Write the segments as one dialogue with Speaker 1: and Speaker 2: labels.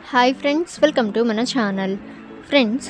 Speaker 1: hi friends welcome to మన channel friends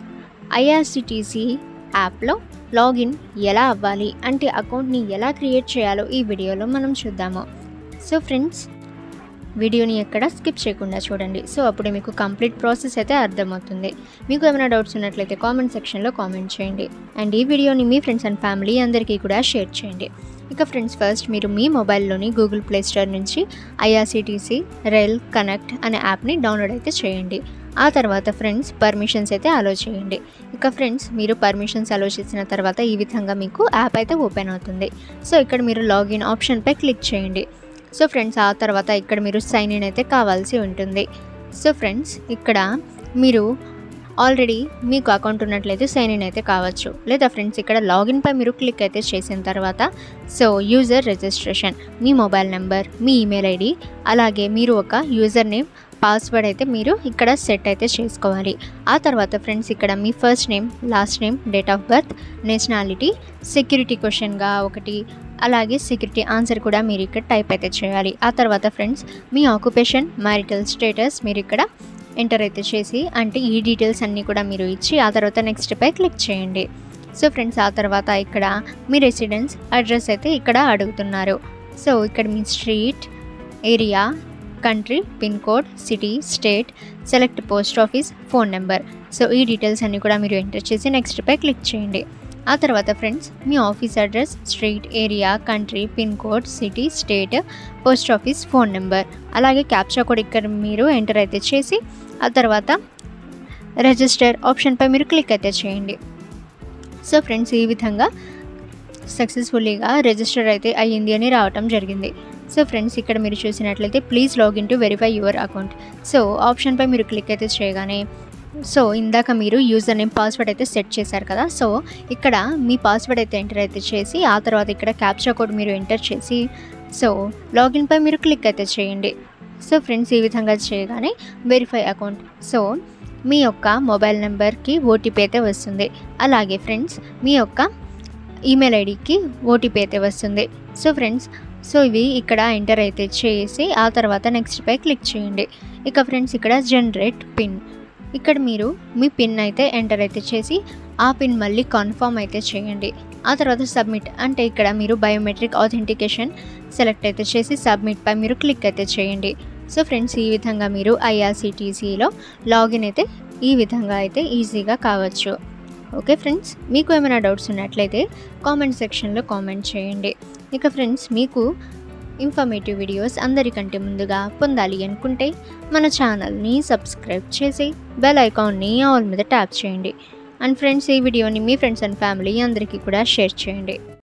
Speaker 1: IRCTC యాప్లో login ఎలా అవ్వాలి అంటే అకౌంట్ని ఎలా క్రియేట్ చేయాలో ఈ వీడియోలో మనం చూద్దాము సో ఫ్రెండ్స్ వీడియోని ఎక్కడ స్కిప్ చేయకుండా చూడండి సో అప్పుడు మీకు కంప్లీట్ ప్రాసెస్ అయితే అర్థమవుతుంది మీకు ఏమైనా డౌట్స్ ఉన్నట్లయితే కామెంట్ సెక్షన్లో కామెంట్ చేయండి అండ్ ఈ వీడియోని మీ ఫ్రెండ్స్ అండ్ ఫ్యామిలీ అందరికీ కూడా షేర్ చేయండి ఇక ఫ్రెండ్స్ ఫస్ట్ మీరు మీ మొబైల్లోని గూగుల్ ప్లే స్టోర్ నుంచి ఐఆర్సిటీసీ రైల్ కనెక్ట్ అనే యాప్ని డౌన్లోడ్ అయితే చేయండి ఆ తర్వాత ఫ్రెండ్స్ పర్మిషన్స్ అయితే అలో చేయండి ఇక ఫ్రెండ్స్ మీరు పర్మిషన్స్ అలో చేసిన తర్వాత ఈ విధంగా మీకు యాప్ అయితే ఓపెన్ అవుతుంది సో ఇక్కడ మీరు లాగిన్ ఆప్షన్పై క్లిక్ చేయండి సో ఫ్రెండ్స్ ఆ తర్వాత ఇక్కడ మీరు సైన్ ఇన్ అయితే కావాల్సి ఉంటుంది సో ఫ్రెండ్స్ ఇక్కడ మీరు ఆల్రెడీ మీకు అకౌంట్ ఉన్నట్లయితే సైన్ ఇన్ అయితే కావచ్చు లేదా ఫ్రెండ్స్ ఇక్కడ లాగిన్ పై మీరు క్లిక్ అయితే చేసిన తర్వాత సో యూజర్ రిజిస్ట్రేషన్ మీ మొబైల్ నెంబర్ మీ ఈమెయిల్ ఐడి అలాగే మీరు ఒక యూజర్ నేమ్ పాస్వర్డ్ అయితే మీరు ఇక్కడ సెట్ అయితే చేసుకోవాలి ఆ తర్వాత ఫ్రెండ్స్ ఇక్కడ మీ first name last name date of birth nationality security క్వశ్చన్గా ఒకటి అలాగే సెక్యూరిటీ ఆన్సర్ కూడా మీరు ఇక్కడ టైప్ అయితే చేయాలి ఆ తర్వాత ఫ్రెండ్స్ మీ ఆక్యుపేషన్ మ్యారిటల్ స్టేటస్ మీరు ఇక్కడ ఎంటర్ అయితే చేసి అంటే ఈ డీటెయిల్స్ అన్నీ కూడా మీరు ఇచ్చి ఆ తర్వాత నెక్స్ట్ పై క్లిక్ చేయండి సో ఫ్రెండ్స్ ఆ తర్వాత ఇక్కడ మీ రెసిడెన్స్ అడ్రస్ అయితే ఇక్కడ అడుగుతున్నారు సో ఇక్కడ మీ street area country pin code city state select post office phone number so ఈ డీటెయిల్స్ అన్నీ కూడా మీరు ఎంటర్ చేసి నెక్స్ట్ పై క్లిక్ చేయండి ఆ తర్వాత ఫ్రెండ్స్ మీ office address street area country pin code city state post office phone number అలాగే క్యాప్చా కోడ్ ఇక్కడ మీరు ఎంటర్ అయితే చేసి ఆ తర్వాత రిజిస్టర్ ఆప్షన్పై మీరు క్లిక్ అయితే చేయండి సో ఫ్రెండ్స్ ఈ విధంగా సక్సెస్ఫుల్లీగా రిజిస్టర్ అయితే అయ్యింది అని రావటం జరిగింది సో ఫ్రెండ్స్ ఇక్కడ మీరు చూసినట్లయితే please login to verify your account so ఆప్షన్పై మీరు క్లిక్ అయితే చేయగానే సో ఇందాక మీరు యూజర్ నేమ్ పాస్వర్డ్ అయితే సెట్ చేశారు కదా సో ఇక్కడ మీ పాస్వర్డ్ అయితే ఎంటర్ అయితే చేసి ఆ తర్వాత ఇక్కడ క్యాప్చా కోడ్ మీరు ఎంటర్ చేసి సో లాగిన్పై మీరు క్లిక్ అయితే చేయండి సో ఫ్రెండ్స్ ఈ విధంగా చేయగానే వెరిఫై అకౌంట్ సో మీ యొక్క మొబైల్ నెంబర్కి ఓటీపీ అయితే వస్తుంది అలాగే ఫ్రెండ్స్ మీ యొక్క ఈమెయిల్ ఐడికి ఓటీపీ అయితే వస్తుంది సో ఫ్రెండ్స్ సో ఇవి ఇక్కడ ఎంటర్ అయితే చేసి ఆ తర్వాత నెక్స్ట్ పై క్లిక్ చేయండి ఇక ఫ్రెండ్స్ ఇక్కడ జనరేట్ పిన్ ఇక్కడ మీరు మీ పిన్ అయితే ఎంటర్ అయితే చేసి ఆ పిన్ మళ్ళీ కన్ఫర్మ్ అయితే చేయండి ఆ తర్వాత సబ్మిట్ అంటే ఇక్కడ మీరు బయోమెట్రిక్ ఆథెంటికేషన్ సెలెక్ట్ అయితే చేసి సబ్మిట్ పై మీరు క్లిక్ అయితే చేయండి సో ఫ్రెండ్స్ ఈ విధంగా మీరు ఐఆర్సిటీసీలో లాగిన్ అయితే ఈ విధంగా అయితే ఈజీగా కావచ్చు ఓకే ఫ్రెండ్స్ మీకు ఏమైనా డౌట్స్ ఉన్నట్లయితే కామెంట్ సెక్షన్లో కామెంట్ చేయండి ఇక ఫ్రెండ్స్ మీకు ఇన్ఫర్మేటివ్ వీడియోస్ అందరికంటే ముందుగా పొందాలి అనుకుంటే మన ఛానల్ని సబ్స్క్రైబ్ చేసి బెల్ ఐకాన్ని ఆల్ మీద ట్యాప్ చేయండి అండ్ ఫ్రెండ్స్ ఈ వీడియోని మీ ఫ్రెండ్స్ అండ్ ఫ్యామిలీ అందరికీ కూడా షేర్ చేయండి